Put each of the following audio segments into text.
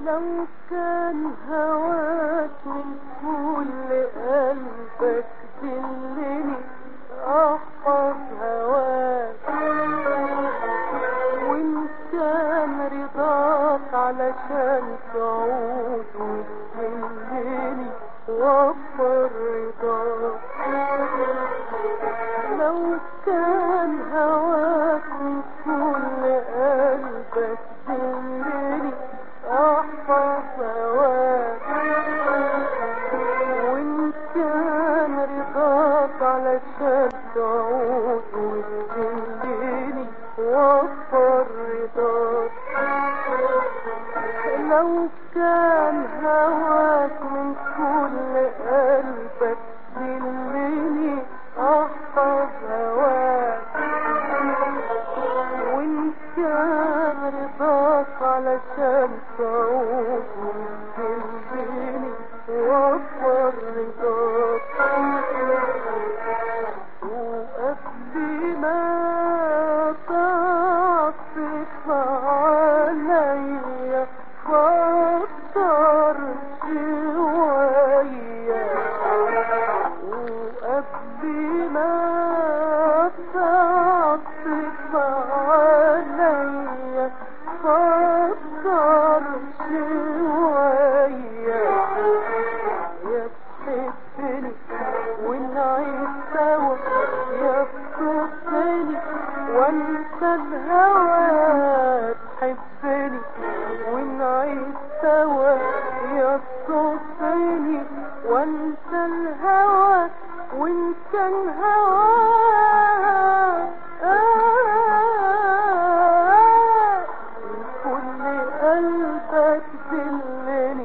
لو كان هواك من كل قلبك دلني احفظ هواك وان كان رضاك علشان تعود وتدلني وفر رضاك لو كان هواك من كل قلبك دلني احفظ هواك وان كان رضاك علشان تعود وتدلني وفر رضاك لو كان هواك من كل قلبك دلني احفظ هواك وان كان رضاك علشان تعود وتدلني وفر رضاك وقبل ما تعطف عليا فكر شوية وقبل ما تعطف عليا فكر شوية يا تحبني ونعيش سوا يا تحبني وانسى الهوى تحبني ونعيش سوا يا تحبني وانسى الهوى وانسى الهوى كل قلبك دلني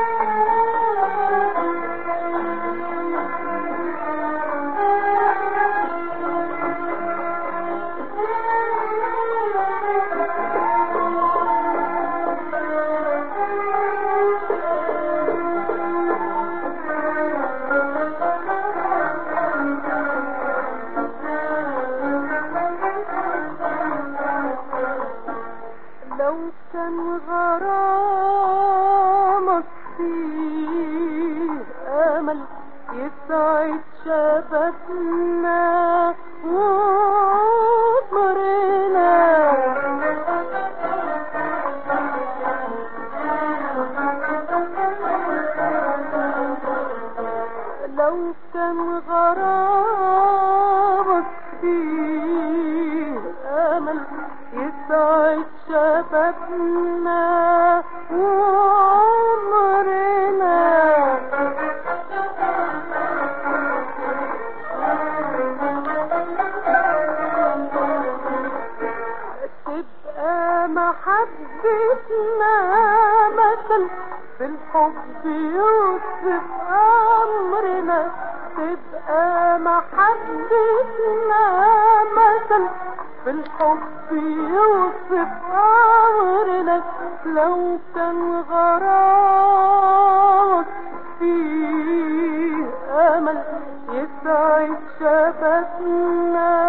لو كان غرامك فيه امل يسعد شبابنا وعمرنا لو كان غرامك فيه امل يسعد شبابنا وعمرنا تبقى محبتنا مثل في الحب يوصف أمرنا تبقى محبتنا مثل في الحب يوصف أمرنا لو كان غرامك فيه أمل يسعد شبابنا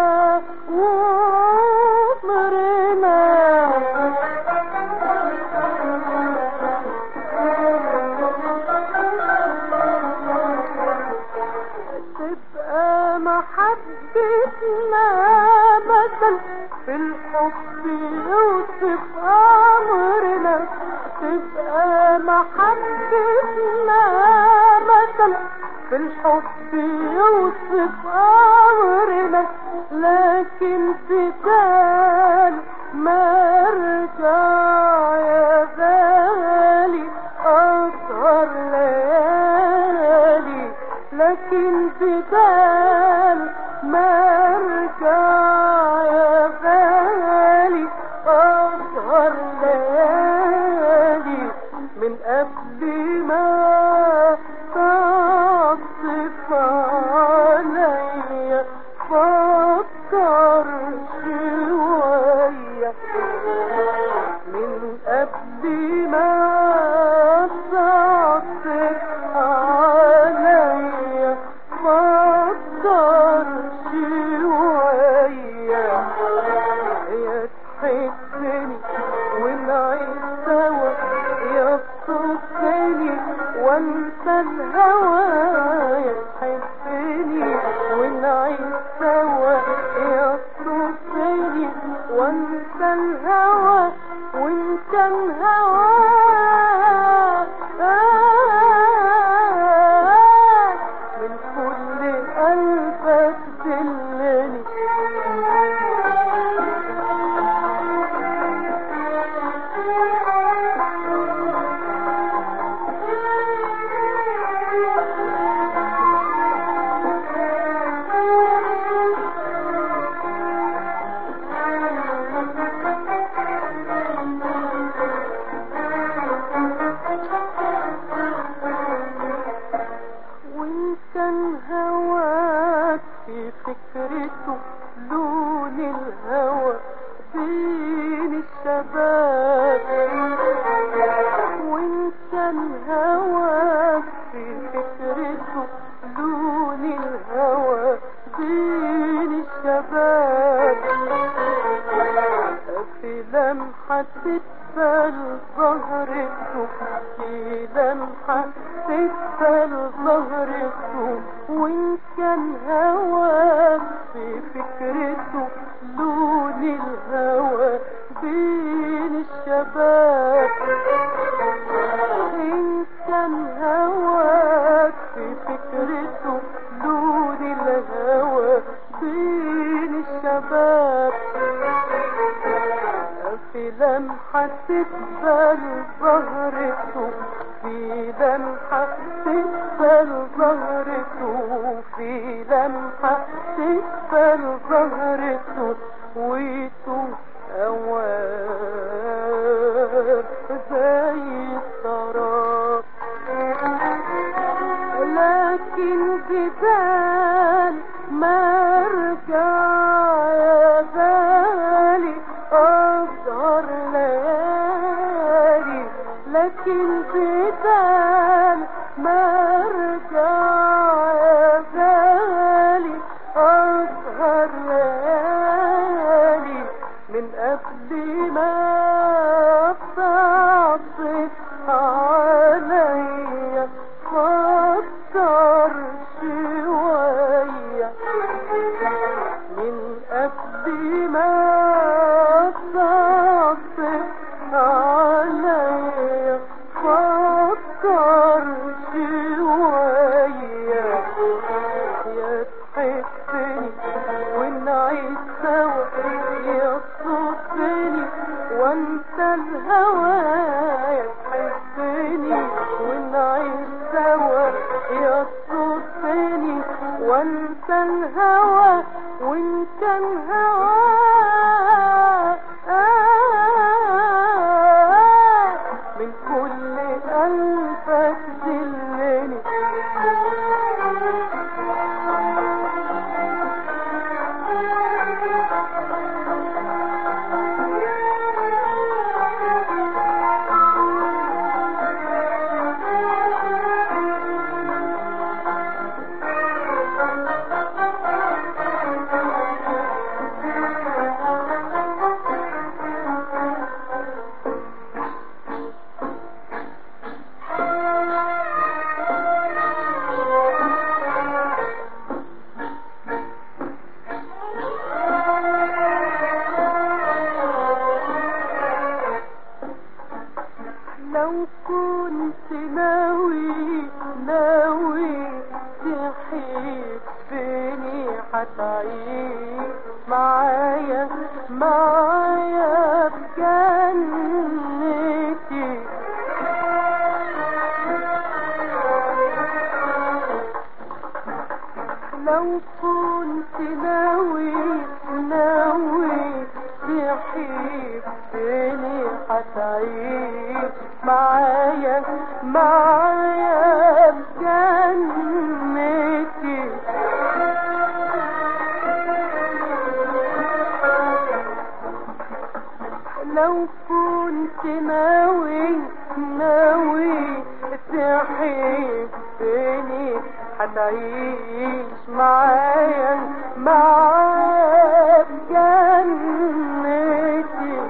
وعمرنا تبقى محبتنا مثل في الحب يوصف أمرنا تبقى محبتنا مثل في الحب يوصف أمرنا لكن تكال ما ارجع يا غالي أسهر ليالي لكن بدال ما ارجع يا غالي اسهر ليالي من قبل ما تعطف عليا فكر شوية من قبل ما تعطف عليا فكر شوية يا تحبني ونعيش سوا يا الهوى يحبني ونعيش سوا يصرفني وانت الهوى وانت الهوى من كل قلبك دلني وان كان هواك في فكرته لون الهوى بين الشباب وان كان هواك في فكرته لون الهوى بين الشباب في لمحة تتبل ظهرته في لمحة تتبل ظهرته وإن كان هواك في فكرته لون الهوى بين الشباب إن كان هواك في فكرته لون الهوى بين الشباب في لمحة تقبل ظهرته في لمحة تقبل ظهرته في لمحة تقبل ظهرته ويتوه أواب زي السراب لكن بدال ما ارجع يا بالي اسهر ليالي لكن بدال ما ارجع يا بالي اسهر ليالي من قبل ما تعطف عليا فكر شوية من قبل ما تعطف عليا فكر شوية يا تحبني ونعيش سوا يا تصدني وانت الهوى يا تحبني ونعيش سوا يا تصدني وانت الهوى وانت الهوى من كل قلبك دلني لو كنت ناوي ناوي تحبني هتعيش معايا معايا بجنتي لو كنت ناوي ناوي تحبني هتعيش معايا معايا بجنتي لو كنت ناوي ناوي تحبني هتعيش معايا معايا بجنتي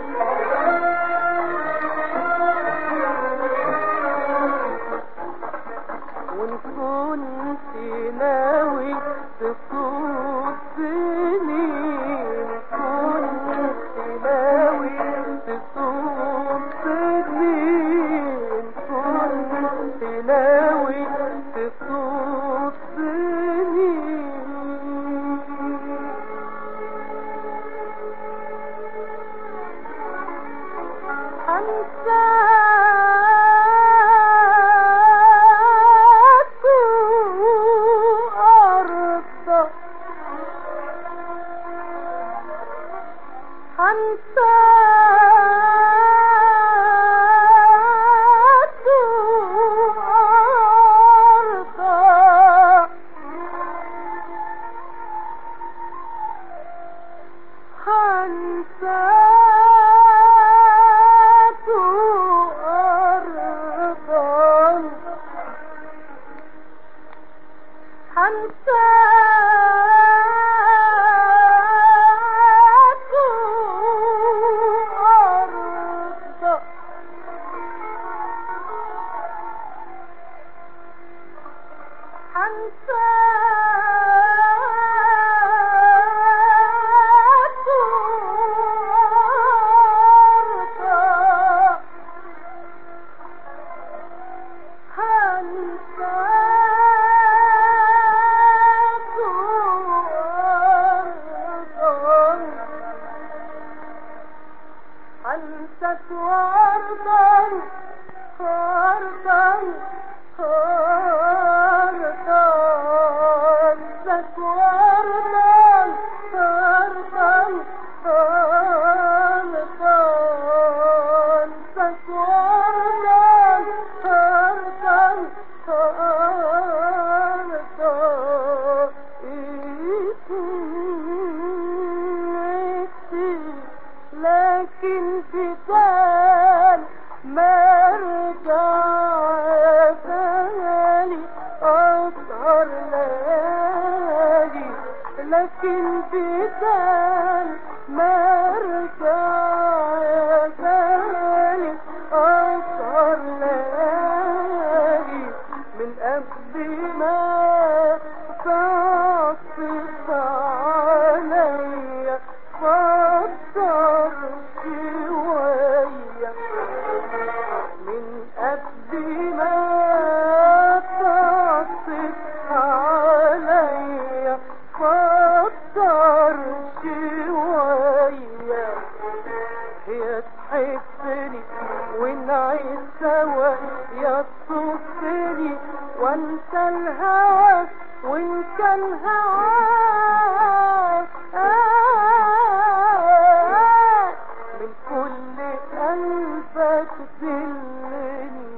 هنساك وأرضى هنساك وأرضى هنساك وأرضى أنسك وأرضا أرضا أرضا أنسك وأرضا أرضا أرضا أنسك وأرضا أرضا أرضا لكن بدال ما رجع بالي أسهر ليالي لكن بدال ما رجع بالي أسهر ليالي من قبل ما تعطف عليا فكر شوية من قبل ما تعطف عليا فكر شوية هي تحبني ونعيش سوا يا تصفني وانسى الهوى وان كان هواك من كل قلبك دلني